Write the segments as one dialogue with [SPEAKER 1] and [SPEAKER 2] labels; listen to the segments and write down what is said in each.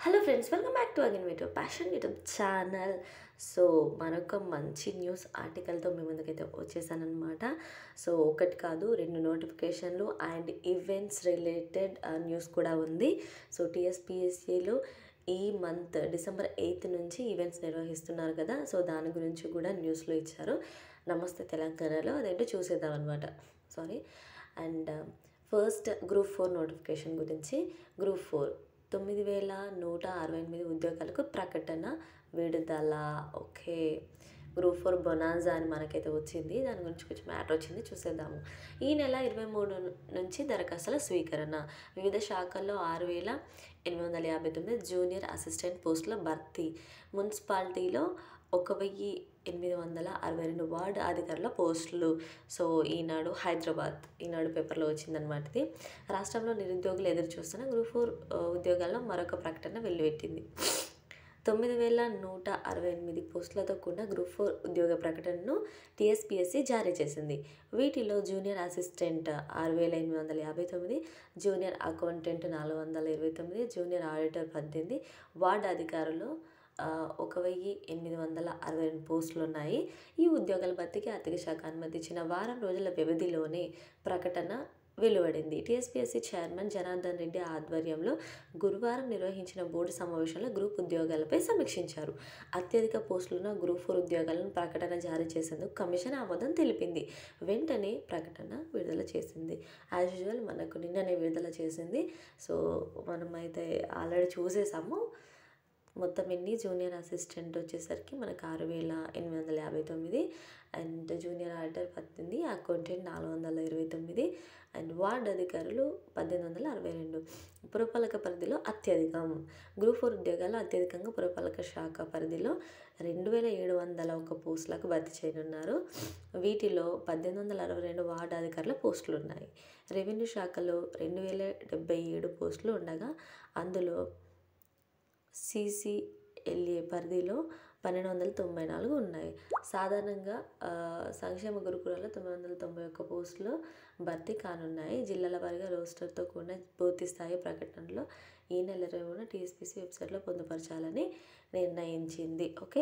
[SPEAKER 1] hello friends welcome back to again video passion YouTube channel so మరొక మంచి news ఆర్టికల్తో మీ ముందుకైతే వచ్చేసానమాట so ఒకటి కాదు రెండు నోటిఫికేషన్లు అండ్ ఈవెంట్స్ రిలేటెడ్ న్యూస్ కూడా ఉంది సో టీఎస్పిఎస్సిలో ఈ మంత్ డిసెంబర్ ఎయిత్ నుంచి ఈవెంట్స్ నిర్వహిస్తున్నారు కదా సో దాని గురించి కూడా న్యూస్లో ఇచ్చారు నమస్తే తెలంగాణలో అదేంటో చూసేద్దాం అనమాట sorry and first group four notification గురించి గ్రూప్ ఫోర్ తొమ్మిది వేల నూట అరవై ఎనిమిది ఉద్యోగాలకు ప్రకటన విడుదల ఓకే గ్రూప్ ఫోర్ బొనాన్జా అని మనకైతే వచ్చింది దాని గురించి కొంచెం మ్యాటర్ వచ్చింది చూసేద్దాము ఈ నెల ఇరవై మూడు నుంచి దరఖాస్తుల స్వీకరణ వివిధ శాఖల్లో ఆరు వేల ఎనిమిది వందల యాభై తొమ్మిది జూనియర్ అసిస్టెంట్ పోస్టుల భర్తీ మున్సిపాలిటీలో ఒక వెయ్యి ఎనిమిది వందల అరవై రెండు వార్డు అధికారుల పోస్టులు సో ఈనాడు హైదరాబాద్ ఈనాడు పేపర్లో వచ్చిందనమాట ఇది రాష్ట్రంలో నిరుద్యోగులు ఎదురు చూస్తున్న గ్రూప్ ఫోర్ ఉద్యోగాల్లో మరొక ప్రకటన వెల్లువెట్టింది తొమ్మిది వేల నూట అరవై ఎనిమిది పోస్టులతో కూడిన గ్రూప్ ఫోర్ ఉద్యోగ ప్రకటనను టీఎస్పీఎస్సీ జారీ చేసింది వీటిలో జూనియర్ అసిస్టెంట్ ఆరు వేల ఎనిమిది వందల యాభై తొమ్మిది జూనియర్ అకౌంటెంట్ నాలుగు వందల ఇరవై తొమ్మిది జూనియర్ ఆడిటర్ పద్దెనిమిది వార్డు అధికారులు ఒక వెయ్యి ఎనిమిది వందల అరవై రెండు పోస్టులు ఉన్నాయి ఈ ఉద్యోగాల భర్తీకి ఆర్థిక శాఖ అనుమతించిన వారం రోజుల వ్యవధిలోనే ప్రకటన వెలువడింది టీఎస్పీఎస్సీ చైర్మన్ జనార్దన్ రెడ్డి ఆధ్వర్యంలో గురువారం నిర్వహించిన బోర్డు సమావేశంలో గ్రూప్ ఉద్యోగాలపై సమీక్షించారు అత్యధిక పోస్టులున్న గ్రూప్ ఫోర్ ఉద్యోగాలను ప్రకటన జారీ చేసేందుకు కమిషన్ ఆమోదం తెలిపింది వెంటనే ప్రకటన విడుదల చేసింది యాజ్ యూజువల్ మనకు నిన్ననే విడుదల చేసింది సో మనమైతే ఆల్రెడీ చూసేసాము మొత్తం ఎన్ని జూనియర్ అసిస్టెంట్ వచ్చేసరికి మనకు ఆరు వేల ఎనిమిది వందల యాభై తొమ్మిది అండ్ జూనియర్ ఆడిటర్ పద్దెనిమిది అకౌంటెంట్ నాలుగు వందల ఇరవై తొమ్మిది అండ్ వార్డ్ అధికారులు పద్దెనిమిది వందల అరవై రెండు పురపాలక పరిధిలో అత్యధికం గ్రూప్ ఫోర్ ఉద్యోగాలు అత్యధికంగా పురపాలక శాఖ పరిధిలో రెండు వేల ఏడు వందల ఒక పోస్టులకు భర్తీ చేయనున్నారు వీటిలో పద్దెనిమిది వందల అరవై రెండు వార్డు అధికారుల పోస్టులు ఉన్నాయి రెవెన్యూ శాఖలో రెండు వేల డెబ్బై ఏడు పోస్టులు ఉండగా అందులో సిసిఎల్ఏ పరిధిలో పన్నెండు వందల తొంభై నాలుగు ఉన్నాయి సాధారణంగా సంక్షేమ గురుకులాల్లో తొమ్మిది వందల తొంభై ఒక్క పోస్టులు భర్తీ కానున్నాయి జిల్లాల వారీగా రోస్టర్తో కూడిన పూర్తి స్థాయి ప్రకటనలో ఈ నెల ఇరవై మూడున టీఎస్పీసీ వెబ్సైట్లో పొందుపరచాలని నిర్ణయించింది ఓకే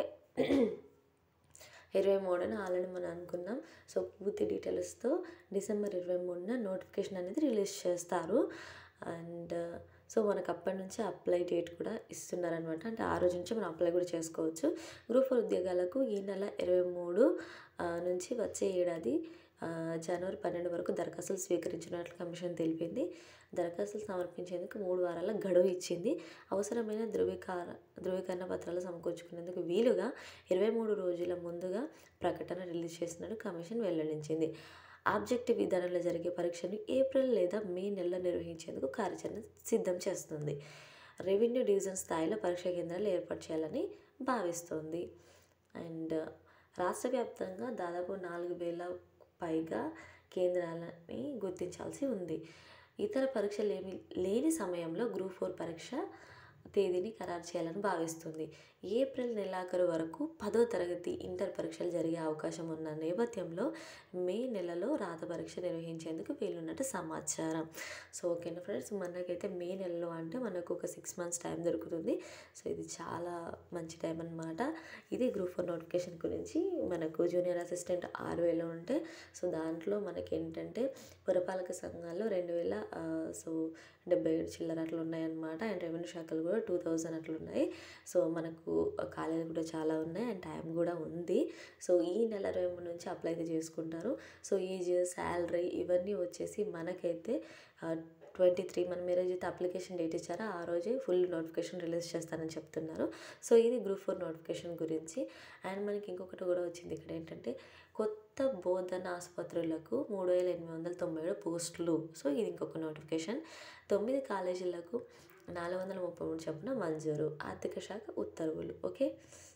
[SPEAKER 1] ఇరవై మూడున ఆల్రెడీ మనం అనుకున్నాం సో పూర్తి డీటెయిల్స్తో డిసెంబర్ ఇరవై మూడున నోటిఫికేషన్ అనేది రిలీజ్ చేస్తారు అండ్ సో మనకు అప్పటి నుంచి అప్లై డేట్ కూడా ఇస్తున్నారనమాట అంటే ఆ రోజు నుంచి మనం అప్లై కూడా చేసుకోవచ్చు గ్రూప్ ఫోర్ ఉద్యోగాలకు ఈ నెల ఇరవై మూడు నుంచి వచ్చే ఏడాది జనవరి పన్నెండు వరకు దరఖాస్తులు స్వీకరించినట్లు కమిషన్ తెలిపింది దరఖాస్తులు సమర్పించేందుకు మూడు వారాల గడువు ఇచ్చింది అవసరమైన ధృవీకార ధృవీకరణ పత్రాలు సమకూర్చుకునేందుకు వీలుగా ఇరవై మూడు రోజుల ముందుగా ప్రకటన రిలీజ్ చేసినట్టు కమిషన్ వెల్లడించింది ఆబ్జెక్టివ్ విధానంలో జరిగే పరీక్షను ఏప్రిల్ లేదా మే నెలలో నిర్వహించేందుకు కార్యాచరణ సిద్ధం చేస్తుంది రెవెన్యూ డివిజన్ స్థాయిలో పరీక్షా కేంద్రాలు ఏర్పాటు చేయాలని భావిస్తోంది అండ్ రాష్ట్ర వ్యాప్తంగా దాదాపు నాలుగు వేల పైగా కేంద్రాలని గుర్తించాల్సి ఉంది ఇతర పరీక్షలు ఏమి లేని సమయంలో గ్రూప్ ఫోర్ పరీక్ష తేదీని ఖరారు చేయాలని భావిస్తుంది ఏప్రిల్ నెలాఖరు వరకు పదో తరగతి ఇంటర్ పరీక్షలు జరిగే అవకాశం ఉన్న నేపథ్యంలో మే నెలలో రాత పరీక్ష నిర్వహించేందుకు వీలున్నట్టు సమాచారం సో ఓకేనా ఫ్రెండ్స్ మనకైతే మే నెలలో అంటే మనకు ఒక సిక్స్ మంత్స్ టైం దొరుకుతుంది సో ఇది చాలా మంచి టైం అనమాట ఇది గ్రూప్ ఫోర్ నోటిఫికేషన్ గురించి మనకు జూనియర్ అసిస్టెంట్ ఆరు వేలు ఉంటే సో దాంట్లో మనకి ఏంటంటే పురపాలక సంఘాల్లో రెండు వేల సో డెబ్బై ఏడు చిల్లర అట్లా ఉన్నాయన్నమాట అండ్ రెవెన్యూ శాఖలు కూడా టూ థౌజండ్ అట్లా ఉన్నాయి సో మనకు కాలేజీలు కూడా చాలా ఉన్నాయి అండ్ టైం కూడా ఉంది సో ఈ నెల ఇరవై మూడు నుంచి అప్లై అయితే చేసుకుంటారు సో ఏజ్ శాలరీ ఇవన్నీ వచ్చేసి మనకైతే ట్వంటీ త్రీ మనం ఏ రోజైతే అప్లికేషన్ డేట్ ఇచ్చారో ఆ రోజే ఫుల్ నోటిఫికేషన్ రిలీజ్ చేస్తానని చెప్తున్నారు సో ఇది గ్రూప్ ఫోర్ నోటిఫికేషన్ గురించి అండ్ మనకి ఇంకొకటి కూడా వచ్చింది ఇక్కడ ఏంటంటే కొత్త బోధన ఆసుపత్రులకు మూడు వేల ఎనిమిది వందల తొంభై ఏడు పోస్టులు సో ఇది ఇంకొక నోటిఫికేషన్ తొమ్మిది కాలేజీలకు నాలుగు వందల ముప్పై మూడు చొప్పున మంజూరు ఆర్థిక శాఖ ఉత్తర్వులు ఓకే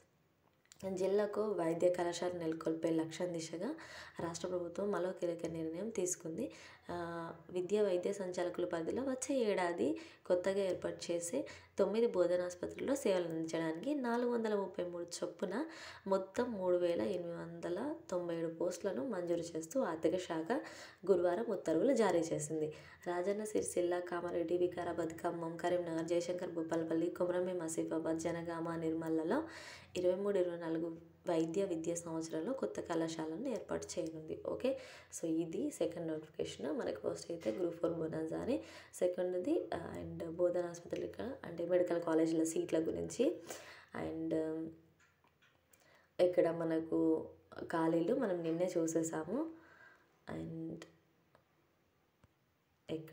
[SPEAKER 1] జిల్లాకు వైద్య కళాశాల నెలకొల్పే లక్ష్యం దిశగా రాష్ట్ర ప్రభుత్వం మరో కీలక నిర్ణయం తీసుకుంది విద్యా వైద్య సంచాలకుల పరిధిలో వచ్చే ఏడాది కొత్తగా ఏర్పాటు చేసే తొమ్మిది బోధనాసుపత్రుల్లో సేవలు అందించడానికి నాలుగు వందల ముప్పై మూడు చొప్పున మొత్తం మూడు వేల ఎనిమిది వందల తొంభై ఏడు పోస్టులను మంజూరు చేస్తూ ఆర్థిక శాఖ గురువారం ఉత్తర్వులు జారీ చేసింది రాజన్న సిరిసిల్ల కామారెడ్డి వికారాబాద్ ఖమ్మం కరీంనగర్ జయశంకర్ భూపాలపల్లి కొమరంభీం ఆసిఫాబాద్ జనగామ నిర్మలలో ఇరవై మూడు ఇరవై నాలుగు వైద్య విద్యా సంవత్సరంలో కొత్త కళాశాలను ఏర్పాటు చేయనుంది ఓకే సో ఇది సెకండ్ నోటిఫికేషన్ మనకి ఫస్ట్ అయితే గ్రూప్ ఫోర్ బోనస్ అని సెకండ్ది అండ్ బోధన ఆసుపత్రులు అంటే మెడికల్ కాలేజీల సీట్ల గురించి అండ్ ఇక్కడ మనకు ఖాళీలు మనం నిన్నే చూసేసాము అండ్ ఇక్కడ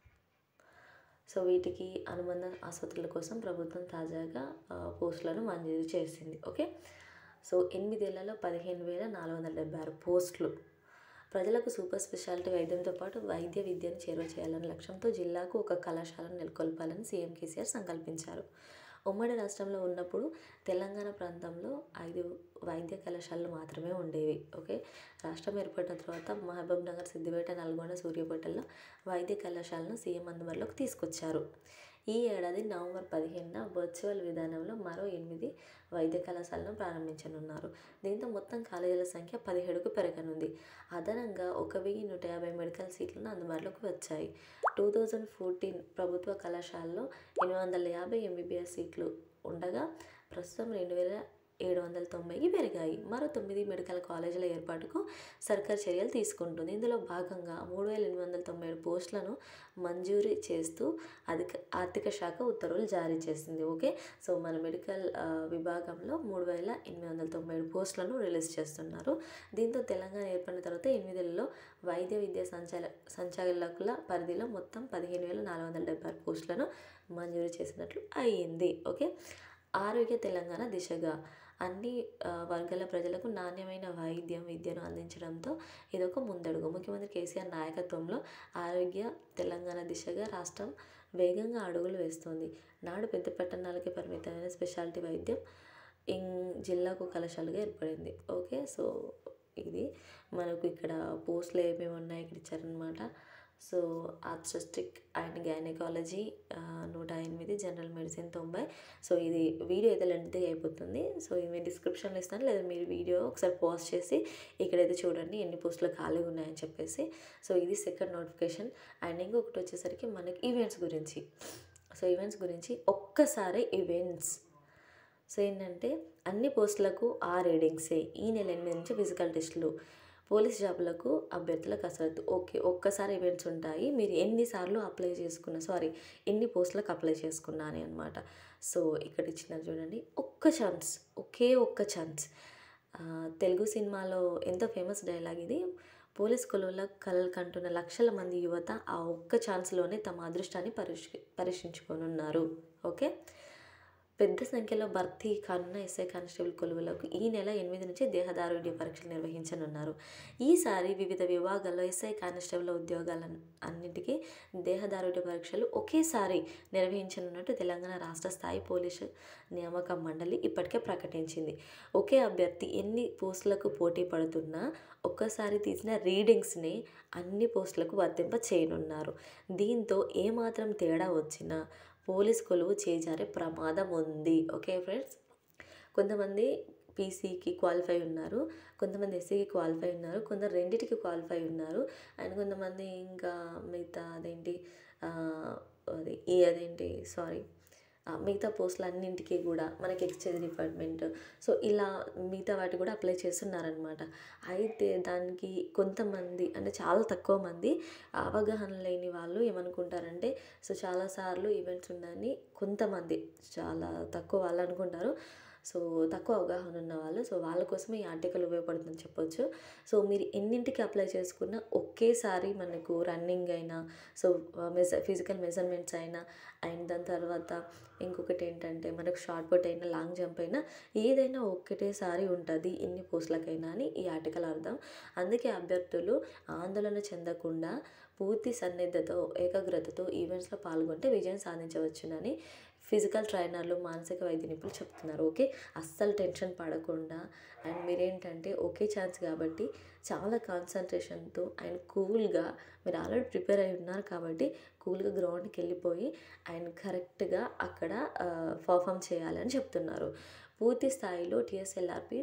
[SPEAKER 1] సో వీటికి అనుబంధ ఆసుపత్రుల కోసం ప్రభుత్వం తాజాగా ఆ, పోస్టులను మంజూరు చేసింది ఓకే సో ఎనిమిదేళ్లలో పదిహేను వేల నాలుగు వందల డెబ్బై ఆరు పోస్టులు ప్రజలకు సూపర్ స్పెషాలిటీ వైద్యంతో పాటు వైద్య విద్యను చేరువ చేయాలనే లక్ష్యంతో జిల్లాకు ఒక కళాశాలను నెలకొల్పాలని సీఎం కేసీఆర్ సంకల్పించారు ఉమ్మడి రాష్ట్రంలో ఉన్నప్పుడు తెలంగాణ ప్రాంతంలో ఐదు వైద్య కళాశాలలు మాత్రమే ఉండేవి ఓకే రాష్ట్రం ఏర్పడిన తర్వాత మహబూబ్ నగర్ సిద్దిపేట నల్గొండ సూర్యాపేటలో వైద్య కళాశాలను సీఎం అందుబాటులోకి తీసుకొచ్చారు ఈ ఏడాది నవంబర్ పదిహేనున వర్చువల్ విధానంలో మరో ఎనిమిది వైద్య కళాశాలను ప్రారంభించనున్నారు దీంతో మొత్తం కాలేజీల సంఖ్య పదిహేడుకు పెరగనుంది అదనంగా ఒక వెయ్యి నూట యాభై మెడికల్ సీట్లను అందుబాటులోకి వచ్చాయి టూ థౌజండ్ ఫోర్టీన్ ప్రభుత్వ కళాశాలలో ఎనిమిది వందల యాభై ఎంబీబీఎస్ సీట్లు ఉండగా ప్రస్తుతం రెండు వేల ఏడు వందల తొంభైకి పెరిగాయి మరో తొమ్మిది మెడికల్ కాలేజీల ఏర్పాటుకు సర్కార్ చర్యలు తీసుకుంటుంది ఇందులో భాగంగా మూడు వేల ఎనిమిది వందల తొంభై ఏడు పోస్టులను మంజూరీ చేస్తూ అధిక ఆర్థిక శాఖ ఉత్తర్వులు జారీ చేసింది ఓకే సో మన మెడికల్ ఆ, విభాగంలో మూడు వేల ఎనిమిది వందల తొంభై ఏడు పోస్టులను రిలీజ్ చేస్తున్నారు దీంతో తెలంగాణ ఏర్పడిన తర్వాత ఎనిమిదిలలో వైద్య విద్యా సంచాల సంచాలకుల పరిధిలో మొత్తం పదిహేను వేల నాలుగు వందల డెబ్బై ఆరు పోస్టులను మంజూరు చేసినట్లు అయ్యింది ఓకే ఆరోగ్య తెలంగాణ దిశగా అన్ని ఆ, వర్గాల ప్రజలకు నాణ్యమైన వైద్యం విద్యను అందించడంతో ఇదొక ముందడుగు ముఖ్యమంత్రి కేసీఆర్ నాయకత్వంలో ఆరోగ్య తెలంగాణ దిశగా రాష్ట్రం వేగంగా అడుగులు వేస్తోంది నాడు పెద్ద పట్టణాలకి పరిమితమైన స్పెషాలిటీ వైద్యం ఇం జిల్లాకు కళాశాలగా ఏర్పడింది ఓకే సో ఇది మనకు ఇక్కడ పోస్టులు ఏమేమి ఉన్నాయి ఇక్కడ ఇచ్చారనమాట సో ఆర్థ్రస్టిక్ అండ్ గైనకాలజీ నూట ఎనిమిది జనరల్ మెడిసిన్ తొంభై సో ఇది వీడియో అయితే లెంత్ అయిపోతుంది సో ఇది మీ డిస్క్రిప్షన్లో ఇస్తాను లేదా మీరు వీడియో ఒకసారి పాజ్ చేసి ఇక్కడైతే చూడండి ఎన్ని పోస్టులు ఖాళీగా ఉన్నాయని చెప్పేసి సో ఇది సెకండ్ నోటిఫికేషన్ అండ్ ఇంకొకటి వచ్చేసరికి మనకి ఈవెంట్స్ గురించి సో ఈవెంట్స్ గురించి ఒక్కసారి ఈవెంట్స్ సో ఏంటంటే అన్ని పోస్టులకు ఆ రీడింగ్సే ఈ నెల ఎనిమిది నుంచి ఫిజికల్ టెస్టులు పోలీస్ జాబులకు అభ్యర్థుల కసరత్తు ఓకే ఒక్కసారి ఈవెంట్స్ ఉంటాయి మీరు ఎన్నిసార్లు అప్లై చేసుకున్నా సారీ ఎన్ని పోస్టులకు అప్లై చేసుకున్నా అని అనమాట సో ఇక్కడ ఇచ్చినారు చూడండి ఒక్క ఛాన్స్ ఒకే ఒక్క ఛాన్స్ ఆ, తెలుగు సినిమాలో ఎంతో ఫేమస్ డైలాగ్ ఇది పోలీస్ కొలువుల కలలు కంటున్న లక్షల మంది యువత ఆ ఒక్క ఛాన్స్లోనే తమ అదృష్టాన్ని పరీక్ష పరీక్షించుకోనున్నారు ఓకే పెద్ద సంఖ్యలో భర్తీ కానున్న ఎస్ఐ కానిస్టేబుల్ కొలువులకు ఈ నెల ఎనిమిది నుంచి దేహదారుఢ్య పరీక్షలు నిర్వహించనున్నారు ఈసారి వివిధ విభాగాల్లో ఎస్ఐ కానిస్టేబుల్ ఉద్యోగాల అన్నింటికీ దేహదారుఢ్య పరీక్షలు ఒకేసారి నిర్వహించనున్నట్టు తెలంగాణ రాష్ట్ర స్థాయి పోలీసు నియామక మండలి ఇప్పటికే ప్రకటించింది ఒకే అభ్యర్థి ఎన్ని పోస్టులకు పోటీ పడుతున్నా ఒక్కసారి తీసిన రీడింగ్స్ని అన్ని పోస్టులకు వర్తింప చేయనున్నారు దీంతో ఏమాత్రం తేడా వచ్చినా పోలీస్ కొలువు చేజారే ప్రమాదం ఉంది ఓకే ఫ్రెండ్స్ కొంతమంది పీసీకి క్వాలిఫై ఉన్నారు కొంతమంది ఎస్సీకి క్వాలిఫై ఉన్నారు కొందరు రెండింటికి క్వాలిఫై ఉన్నారు అండ్ కొంతమంది ఇంకా మిగతా అదేంటి ఆ, అది ఈ అదేంటి సారీ మిగతా పోస్టులు అన్నింటికి కూడా మనకి ఎక్స్చేంజ్ డిపార్ట్మెంట్ సో ఇలా మిగతా వాటి కూడా అప్లై చేస్తున్నారనమాట అయితే దానికి కొంతమంది అంటే చాలా తక్కువ మంది అవగాహన లేని వాళ్ళు ఏమనుకుంటారంటే సో చాలాసార్లు ఈవెంట్స్ ఉన్నాయని కొంతమంది చాలా తక్కువ వాళ్ళు అనుకుంటారు సో తక్కువ అవగాహన ఉన్న వాళ్ళు సో వాళ్ళ కోసమే ఈ ఆర్టికల్ ఉపయోగపడుతుందని చెప్పొచ్చు సో మీరు ఎన్నింటికి అప్లై చేసుకున్నా ఒకేసారి మనకు రన్నింగ్ అయినా సో మెజ ఫిజికల్ మెజర్మెంట్స్ అయినా అండ్ దాని తర్వాత ఇంకొకటి ఏంటంటే మనకు షార్ట్ పుట్ అయినా లాంగ్ జంప్ అయినా ఏదైనా ఒక్కటేసారి ఉంటుంది ఎన్ని పోస్టులకైనా అని ఈ ఆర్టికల్ అర్థం అందుకే అభ్యర్థులు ఆందోళన చెందకుండా పూర్తి సన్నిధతో ఏకాగ్రతతో ఈవెంట్స్లో పాల్గొంటే విజయం సాధించవచ్చునని ఫిజికల్ ట్రైనర్లు మానసిక వైద్య నిపుణులు చెప్తున్నారు ఓకే అస్సలు టెన్షన్ పడకుండా అండ్ మీరేంటంటే ఒకే ఛాన్స్ కాబట్టి చాలా కాన్సన్ట్రేషన్తో అండ్ కూల్గా మీరు ఆల్రెడీ ప్రిపేర్ అయి ఉన్నారు కాబట్టి కూల్గా గ్రౌండ్కి వెళ్ళిపోయి అండ్ కరెక్ట్గా అక్కడ పర్ఫామ్ చేయాలని చెప్తున్నారు పూర్తి స్థాయిలో టీఎస్ఎల్ఆర్పి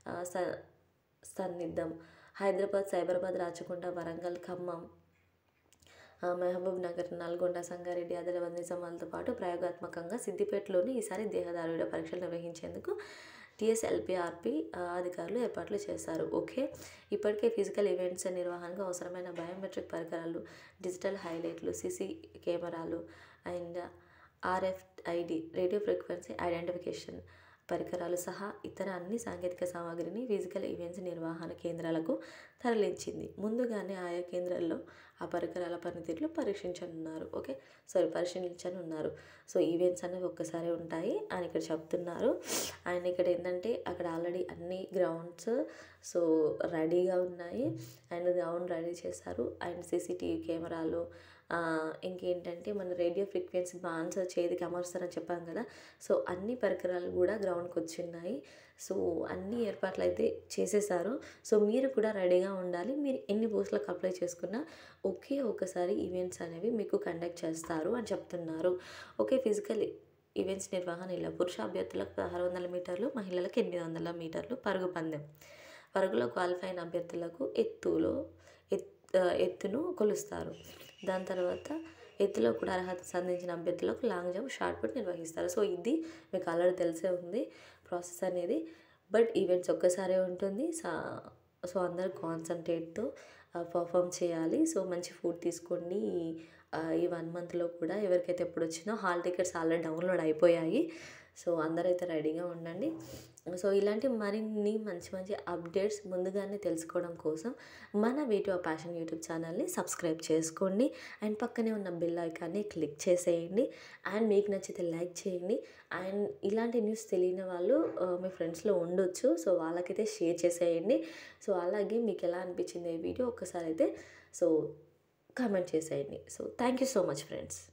[SPEAKER 1] స సన్నిద్ధం హైదరాబాద్ సైబరాబాద్ రాచకొండ వరంగల్ ఖమ్మం మహబూబ్ నగర్ నల్గొండ సంగారెడ్డి ఆదిలాబాద్ నిజామాబాద్తో పాటు ప్రయోగాత్మకంగా సిద్దిపేటలోని ఈసారి దేహదారుడ పరీక్షలు నిర్వహించేందుకు టీఎస్ఎల్పిఆర్పి అధికారులు ఏర్పాట్లు చేశారు ఓకే ఇప్పటికే ఫిజికల్ ఈవెంట్స్ నిర్వహణకు అవసరమైన బయోమెట్రిక్ పరికరాలు డిజిటల్ హైలైట్లు సీసీ కెమెరాలు and RFID radio frequency identification పరికరాలు సహా ఇతర అన్ని సాంకేతిక సామాగ్రిని ఫిజికల్ ఈవెంట్స్ నిర్వహణ కేంద్రాలకు తరలించింది ముందుగానే ఆయా కేంద్రాల్లో ఆ పరికరాల పనితీరులు పరీక్షించనున్నారు ఓకే సారీ పరిశీలించనున్నారు సో ఈవెంట్స్ అనేవి ఒక్కసారి ఉంటాయి అని ఇక్కడ చెప్తున్నారు అండ్ ఇక్కడ ఏంటంటే అక్కడ ఆల్రెడీ అన్ని గ్రౌండ్స్ సో రెడీగా ఉన్నాయి అండ్ గ్రౌండ్ రెడీ చేశారు అండ్ సీసీటీవీ కెమెరాలు ఇంకేంటంటే మన రేడియో ఫ్రీక్వెన్సీ బాన్స్ చేతికి అమరుస్తారని చెప్పాం కదా సో అన్ని పరికరాలు కూడా గ్రౌండ్కి వచ్చిన్నాయి సో అన్ని ఏర్పాట్లు అయితే చేసేసారు సో మీరు కూడా రెడీగా ఉండాలి మీరు ఎన్ని పోస్టులకు అప్లై చేసుకున్నా ఒకే ఒకసారి ఈవెంట్స్ అనేవి మీకు కండక్ట్ చేస్తారు అని చెప్తున్నారు ఓకే ఫిజికల్ ఈవెంట్స్ నిర్వహణ ఇలా పురుష అభ్యర్థులకు పదహారు వందల మీటర్లు మహిళలకు ఎనిమిది వందల మీటర్లు పరుగు పందెం పరుగులో క్వాలిఫై అయిన అభ్యర్థులకు ఎత్తులో ఎత్ ఎత్తును కొలుస్తారు దాని తర్వాత ఎత్తులో కూడా అర్హత సాధించిన అభ్యర్థులకు లాంగ్ జంప్ షార్ట్ పుట్ నిర్వహిస్తారు సో ఇది మీకు ఆల్రెడీ తెలిసే ఉంది ప్రాసెస్ అనేది బట్ ఈవెంట్స్ ఒక్కసారే ఉంటుంది సా సో అందరూ కాన్సన్ట్రేట్తో పర్ఫామ్ చేయాలి సో మంచి ఫుడ్ తీసుకోండి ఈ వన్ మంత్లో కూడా ఎవరికైతే ఎప్పుడు వచ్చినా హాల్ టికెట్స్ ఆల్రెడీ డౌన్లోడ్ అయిపోయాయి సో అందరైతే రెడీగా ఉండండి సో ఇలాంటి మరిన్ని మంచి మంచి అప్డేట్స్ ముందుగానే తెలుసుకోవడం కోసం మన వీటిలో ప్యాషన్ యూట్యూబ్ ఛానల్ని సబ్స్క్రైబ్ చేసుకోండి అండ్ పక్కనే ఉన్న బెల్ ఐకాన్ని క్లిక్ చేసేయండి అండ్ మీకు నచ్చితే లైక్ చేయండి అండ్ ఇలాంటి న్యూస్ తెలియని వాళ్ళు మీ ఫ్రెండ్స్లో ఉండొచ్చు సో వాళ్ళకైతే షేర్ చేసేయండి సో అలాగే మీకు ఎలా అనిపించింది ఈ వీడియో ఒక్కసారి అయితే సో కామెంట్ చేసేయండి so thank you so much friends